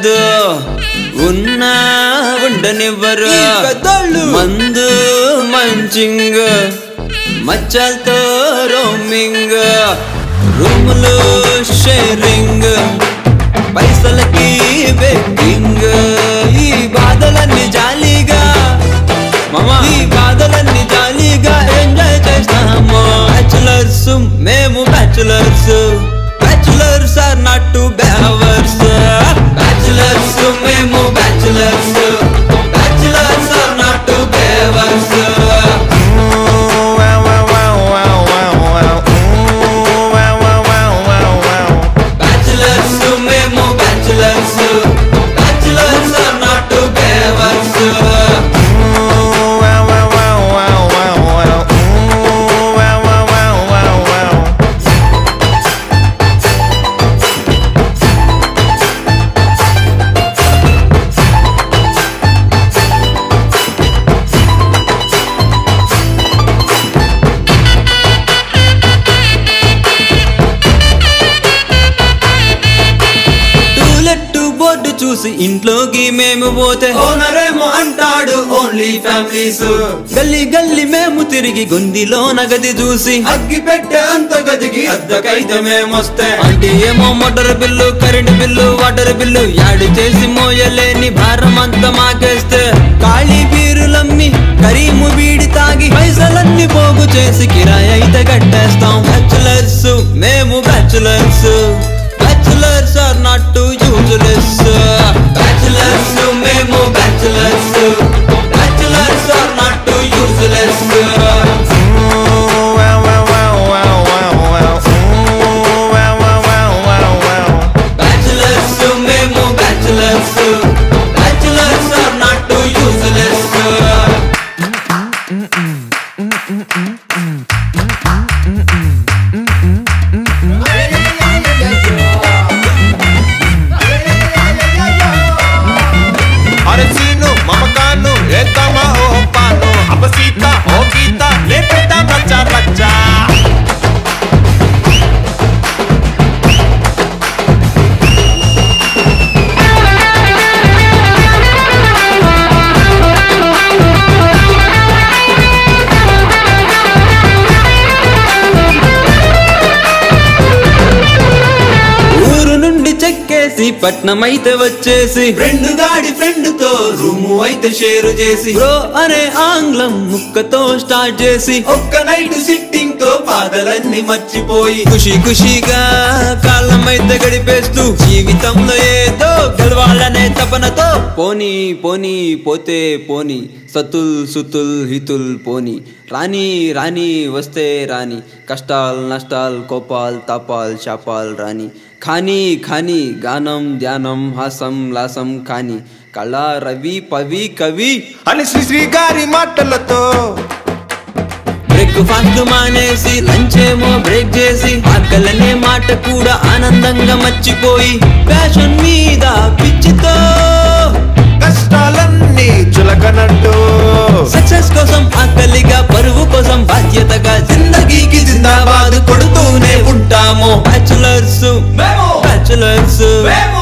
లేదు ఉన్నా ఉండనివ్వరు ఈ పెద్దోళ్ళు. మందు మంచింగ్ మచ్చలతో రోమింగ్ రూములు షేరింగ్ పైసలకి బెట్టింగ్ ఈ బాధలన్నీ జాలీగా మామ ఈ బాధలన్నీ జాలీగా ఎంజాయ్ చేస్తాము బ్యాచులర్స్ మేము bachelors bachelors are not to beavers bachelors మేము bachelors bachelors are not to beavers bachelors మేము bachelors bachelors are not to beavers to let board చూసి ఇంట్లోకి మేము పోతే ఓనరేమో అంటాడు ఓన్లీ ఫ్యామిలీస్ గల్లీ గల్లీ మేము తిరిగి గొందిలో నగది చూసి అగ్గి పెట్టే అంత గదికి అద్దకైతే మేమొస్తే అంటే ఏమో motor bill current bill water bill add చేసి మోయలేని భారం అంతా మాకేస్తే ఖాళీ బీరులమ్మి కరీము బీడి తాగి పైసలన్నీ పోగు చేసి కిరాయి అయితే కట్టేస్తాం బ్యాచులర్స్ మేము bachelors bachelors are not to useless bachelors మేము bachelors bachelors are not to useless bachelors మేము bachelors bachelors are not to useless Arecino, mamacano, etama o pano, apasita o kita, lepeta racha racha. ఊరు నుండి చెక్కేసి పట్నం అయితే వచ్చేసి friend గాడి friend తో room అయితే షేర్ చేసి బ్రో అనే ఆంగ్లం ముక్కతో స్టార్ట్ చేసి ఒక్క నైట్ సిట్టింగ్ తో బాధలన్నీ మర్చిపోయి ఖుషి ఖుషిగా కాలం అయితే గడిపేస్తూ జీవితంలో ఏదో గెలవాలనే తపనతో పోనీ పోనీ పోతే పోనీ సతుల్ సుతుల్ హితుల్ పోనీ రాని రాని వస్తే రాని కష్టాల్ నష్టాల్ కోపాల్ తాపాల్ శాపాల్ రాని ఖాని ఖాని గానం ధ్యానం హాసం లాసం ఖాని కళ రవి పవి కవి అని శ్రీ శ్రీ గారి మాటలతో బ్రేక్ఫాస్ట్ మానేసి లంచ్ ఏమో బ్రేక్ చేసి ఆకలనే మాట కూడా ఆనందంగా మర్చిపోయి ఫ్యాషన్ మీద పిచ్చితో కష్టాలన్నీ చులకనట్టు సక్సెస్ కోసం ఆకలిగా పరువు కోసం బాధ్యతగా జిందగీకి జిందాబాద్ కొడుతూనే ఉంటాము బ్యాచులర్స్ మేము బ్యాచులర్స్ మేము